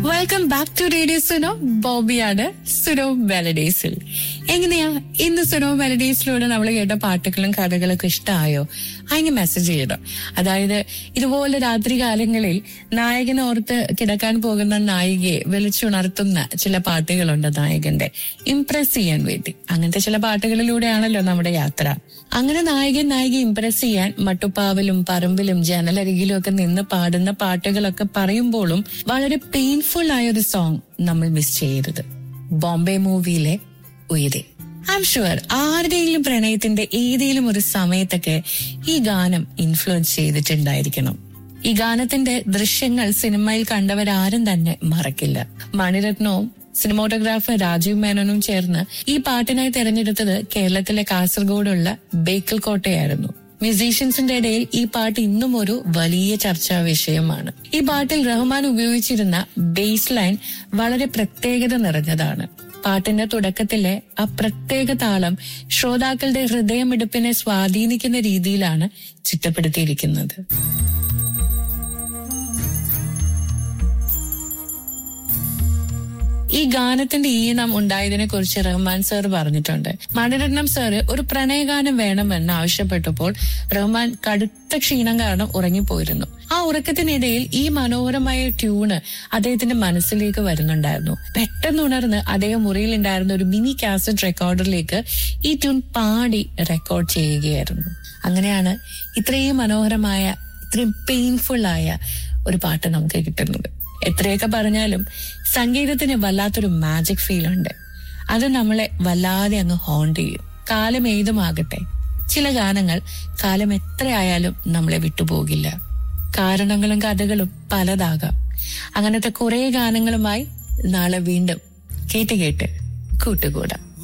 welcome back to radio Suno ബോബിയാണ് സുനോ മെലഡീസിൽ എങ്ങനെയാ ഇന്ന് സുനോ മെലഡീസിലൂടെ നമ്മൾ കേട്ട പാട്ടുകളും കഥകളൊക്കെ ഇഷ്ടമായോ അതിന് മെസ്സേജ് ചെയ്യണം അതായത് ഇതുപോലെ രാത്രി കാലങ്ങളിൽ നായകനെ ഓർത്ത് കിടക്കാൻ പോകുന്ന നായികയെ വിളിച്ചുണർത്തുന്ന ചില പാട്ടുകളുണ്ട് നായകന്റെ ഇംപ്രസ് ചെയ്യാൻ വേണ്ടി അങ്ങനത്തെ ചില പാട്ടുകളിലൂടെയാണല്ലോ നമ്മുടെ യാത്ര അങ്ങനെ നായകൻ നായിക ഇംപ്രസ് ചെയ്യാൻ മട്ടുപ്പാവിലും പറമ്പിലും ജനലരികിലും ഒക്കെ നിന്ന് പാടുന്ന പാട്ടുകളൊക്കെ പറയുമ്പോഴും വളരെ പെയിൻഫുൾ ആയ ഒരു സോങ് നമ്മൾ മിസ് ചെയ്യരുത് ബോംബെ മൂവിയിലെ ഉയരെ ഐ എം ഷുവർ ആരുടെയെങ്കിലും പ്രണയത്തിന്റെ ഏതെങ്കിലും ഒരു സമയത്തൊക്കെ ഈ ഗാനം ഇൻഫ്ലുവൻസ് ചെയ്തിട്ടുണ്ടായിരിക്കണം ഈ ഗാനത്തിന്റെ ദൃശ്യങ്ങൾ സിനിമയിൽ കണ്ടവരാരും തന്നെ മറക്കില്ല മണിരത്നവും സിനിമോട്ടോഗ്രാഫർ രാജീവ് മേനോനും ചേർന്ന് ഈ പാട്ടിനായി തെരഞ്ഞെടുത്തത് കേരളത്തിലെ കാസർഗോഡുള്ള ബേക്കൽ കോട്ടയായിരുന്നു മ്യൂസീഷ്യൻസിന്റെ ഇടയിൽ ഈ പാട്ട് ഇന്നും ഒരു വലിയ ചർച്ചാ വിഷയമാണ് ഈ പാട്ടിൽ റഹ്മാൻ ഉപയോഗിച്ചിരുന്ന ബേസ് ലൈൻ വളരെ പ്രത്യേകത നിറഞ്ഞതാണ് പാട്ടിന്റെ തുടക്കത്തിലെ ആ പ്രത്യേക താളം ശ്രോതാക്കളുടെ ഹൃദയമിടിപ്പിനെ സ്വാധീനിക്കുന്ന രീതിയിലാണ് ചിട്ടപ്പെടുത്തിയിരിക്കുന്നത് ഈ ഗാനത്തിന്റെ ഈണം ഉണ്ടായതിനെ കുറിച്ച് റഹ്മാൻ സാർ പറഞ്ഞിട്ടുണ്ട് മണിരത്നം സാറ് ഒരു പ്രണയഗാനം വേണമെന്ന് ആവശ്യപ്പെട്ടപ്പോൾ റഹ്മാൻ കടുത്ത ക്ഷീണം കാരണം ഉറങ്ങിപ്പോയിരുന്നു ആ ഉറക്കത്തിനിടയിൽ ഈ മനോഹരമായ ട്യൂണ് അദ്ദേഹത്തിന്റെ മനസ്സിലേക്ക് വരുന്നുണ്ടായിരുന്നു പെട്ടെന്ന് ഉണർന്ന് അദ്ദേഹം മുറിയിൽ ഉണ്ടായിരുന്ന ഒരു മിനി കാസറ്റ് റെക്കോർഡറിലേക്ക് ഈ ട്യൂൺ പാടി റെക്കോർഡ് ചെയ്യുകയായിരുന്നു അങ്ങനെയാണ് ഇത്രയും മനോഹരമായ ഇത്രയും പെയിൻഫുൾ ആയ ഒരു പാട്ട് നമുക്ക് കിട്ടുന്നത് എത്രയൊക്കെ പറഞ്ഞാലും സംഗീതത്തിന് വല്ലാത്തൊരു മാജിക് ഫീൽ ഉണ്ട് അത് നമ്മളെ വല്ലാതെ അങ്ങ് ഹോണ്ട് ചെയ്യും കാലം ഏതുമാകട്ടെ ചില ഗാനങ്ങൾ കാലം എത്രയായാലും നമ്മളെ വിട്ടുപോകില്ല കാരണങ്ങളും കഥകളും പലതാകാം അങ്ങനത്തെ കുറെ ഗാനങ്ങളുമായി നാളെ വീണ്ടും കേട്ട് കേട്ട് കൂട്ടുകൂടാം